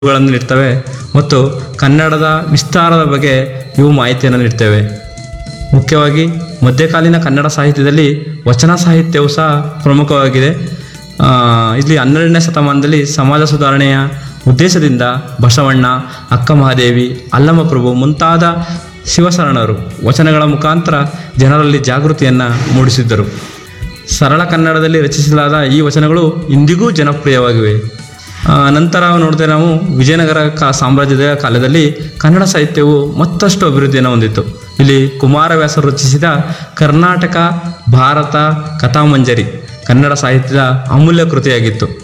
ಗಳನ್ನು ನೀಡ್ತವೆ ಮತ್ತು ಕನ್ನಡದ ವಿಸ್ತಾರದ ಬಗ್ಗೆ ಇವು ಮಾಹಿತಿಯನ್ನು ನೀಡ್ತೇವೆ ಮುಖ್ಯವಾಗಿ ಮಧ್ಯಕಾಲೀನ ಕನ್ನಡ ಸಾಹಿತ್ಯದಲ್ಲಿ ವಚನ ಸಾಹಿತ್ಯವು ಸಹ ಪ್ರಮುಖವಾಗಿದೆ ಆ, ಇಲ್ಲಿ ಹನ್ನೆರಡನೇ ಶತಮಾನದಲ್ಲಿ ಸಮಾಜ ಸುಧಾರಣೆಯ ಉದ್ದೇಶದಿಂದ ಬಸವಣ್ಣ ಅಕ್ಕ ಮಹಾದೇವಿ ಅಲ್ಲಮಪ್ರಭು ಮುಂತಾದ ಶಿವಶರಣರು ವಚನಗಳ ಮುಖಾಂತರ ಜನರಲ್ಲಿ ಜಾಗೃತಿಯನ್ನು ಮೂಡಿಸಿದ್ದರು ಸರಳ ಕನ್ನಡದಲ್ಲಿ ರಚಿಸಲಾದ ಈ ವಚನಗಳು ಇಂದಿಗೂ ಜನಪ್ರಿಯವಾಗಿವೆ ಆ, ನಂತರ ನೋಡಿದ್ರೆ ನಾವು ವಿಜಯನಗರ ಕಾ ಸಾಮ್ರಾಜ್ಯದ ಕಾಲದಲ್ಲಿ ಕನ್ನಡ ಸಾಹಿತ್ಯವು ಮತ್ತಷ್ಟು ಅಭಿವೃದ್ಧಿಯನ್ನು ಹೊಂದಿತ್ತು ಇಲ್ಲಿ ಕುಮಾರವ್ಯಾಸರು ರಚಿಸಿದ ಕರ್ನಾಟಕ ಭಾರತ ಕಥಾಮಂಜರಿ ಕನ್ನಡ ಸಾಹಿತ್ಯದ ಅಮೂಲ್ಯ ಕೃತಿಯಾಗಿತ್ತು